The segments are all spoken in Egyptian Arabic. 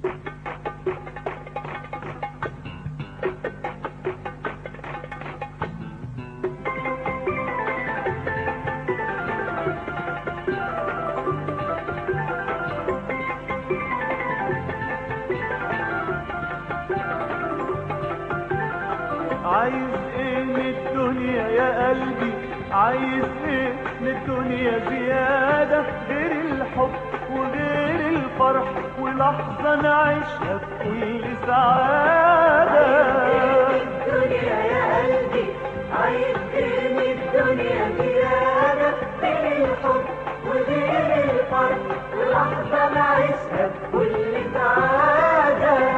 عايز ايه من الدنيا يا قلبي عايز ايه من الدنيا زيادة غير الحب وغير الفرح ولحظة نعيشها بكل سعادة الدنيا يا قلبي عايز ايه من الدنيا زيادة غير الحب وغير الفرح ولحظة نعيشها بكل سعادة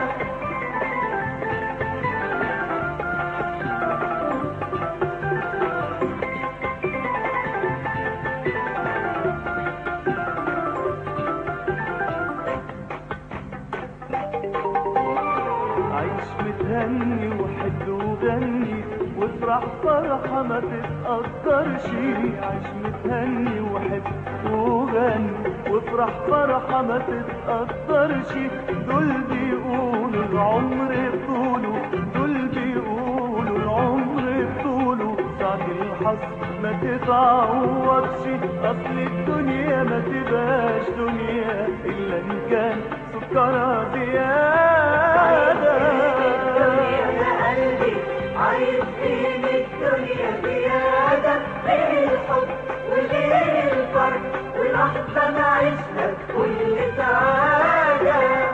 عيش متهني وحد وغني وافرح فرحة ما تتقدرش عيش متهني وحد وغني وافرح فرحة ما تتقدرش دول بيقولوا العمر بطوله دول بيقولوا العمر بطوله ساعة الحظ ما تتعوضش اصل الدنيا ما تبقاش دنيا الا ان كان سكرها زيادة الدنيا يا قلبي عايز ايه من الدنيا زيادة غير الحب وغير الفرح ولحظة نعيشها بكل سعادة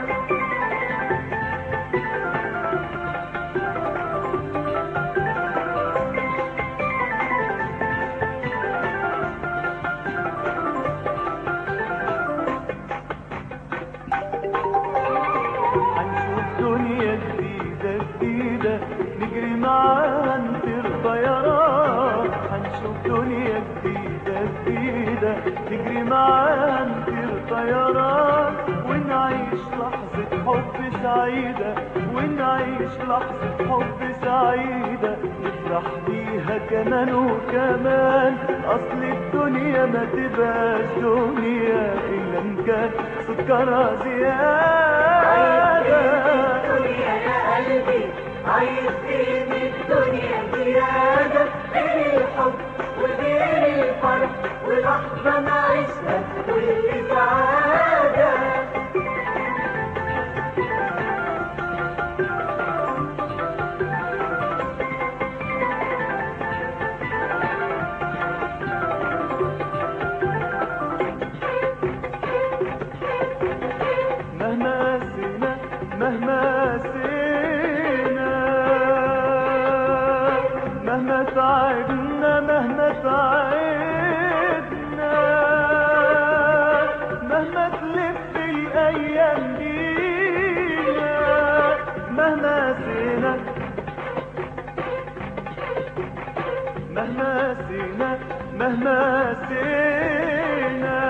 هنشوف دنيا جديدة جديدة نجري معاها نطير طيران هنشوف دنيا جديدة جديدة نجري معاها نطير طيران ونعيش لحظة حب سعيدة ونعيش لحظة حب سعيدة نفرح بيها كمان وكمان أصل الدنيا ما تبقاش دنيا إلا إن كان سكرها زيادة الدنيا يا قلبي عايز ايه من الدنيا زيادة غير الحب وغير الفرح ولحظة نعيشها بكل سعادة مهما سينا مهما سينا مهما تعبنا مهما تعبنا مهما تلف الايام بينا مهما سينا مهما سينا مهما سينا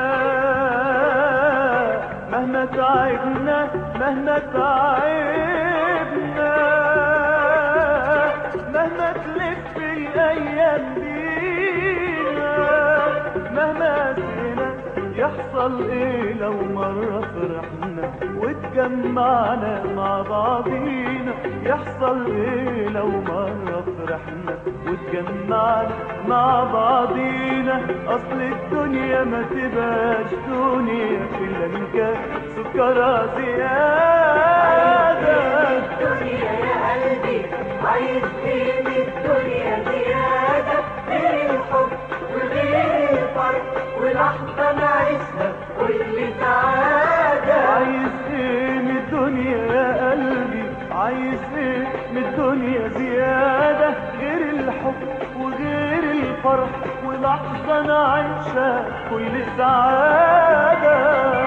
مهما تعبنا مهما تعبنا مهما تلف الايام بينا مهما سينا يحصل ايه لو مرة فرحنا واتجمعنا مع بعضينا يحصل ايه لو مرة فرحنا واتجمعنا مع بعضينا اصل الدنيا ما تبقاش دنيا الا من كان سكرها زيادة الدنيا يا قلبي عايز ايه من الدنيا زيادة غير الحب وغير الفرح ولحظة نعيشها بكل سعادة عايز ايه من الدنيا يا قلبي عايز ايه من الدنيا زيادة غير الحب وغير الفرح ولحظة نعيشها كل سعادة